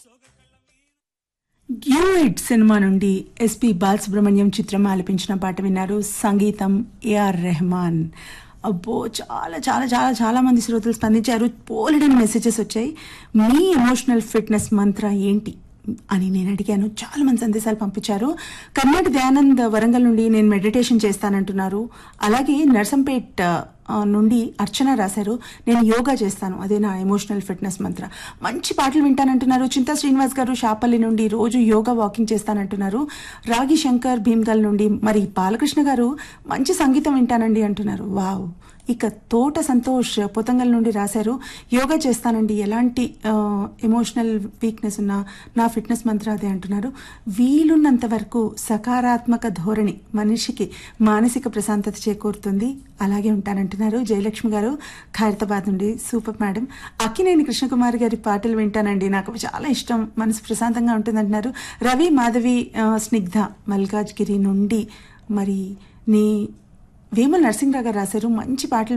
గ్యూయిడ్ సినిమా నుండి ఎస్పి బాలసుబ్రహ్మణ్యం చిత్రం ఆలపించిన పాట విన్నారు సంగీతం ఏఆర్ రెహమాన్ అబ్బో చాలా చాలా చాలా చాలా మంది శ్రోతలు స్పందించారు పోలెడని మెసేజెస్ వచ్చాయి మీ ఎమోషనల్ ఫిట్నెస్ మంత్ర ఏంటి అని నేను అడిగాను చాలా మంది సందేశాలు పంపించారు కర్ణాటక దయానంద్ వరంగల్ నుండి నేను మెడిటేషన్ చేస్తానంటున్నారు అలాగే నర్సంపేట్ ఆ, నుండి అర్చన రాశారు నేను యోగా చేస్తాను అదే నా ఎమోషనల్ ఫిట్నెస్ మంత్ర మంచి పాటలు వింటానంటున్నారు చింతా శ్రీనివాస్ గారు షాపల్లి నుండి రోజు యోగా వాకింగ్ చేస్తానంటున్నారు రాగి శంకర్ భీమ్గల్ నుండి మరి బాలకృష్ణ గారు మంచి సంగీతం వింటానండి అంటున్నారు వావ్ ఇక తోట సంతోష్ పొతంగల్ నుండి రాశారు యోగా చేస్తానండి ఎలాంటి ఎమోషనల్ వీక్నెస్ ఉన్నా నా ఫిట్నెస్ మంత్ర అదే అంటున్నారు వీలున్నంత వరకు సకారాత్మక ధోరణి మనిషికి మానసిక ప్రశాంతత చేకూరుతుంది అలాగే ఉంటానంటున్నారు జయలక్ష్మి గారు ఖైరతాబాద్ నుండి సూపర్ మేడం అక్కినేని కృష్ణకుమార్ గారి పాటలు వింటానండి నాకు అవి చాలా ఇష్టం మనసు ప్రశాంతంగా ఉంటుందంటున్నారు రవి మాధవి ఆ, స్నిగ్ధ మల్కాజ్గిరి నుండి మరి నీ వేమల నరసింహరావు గారు రాశారు మంచి పాటలు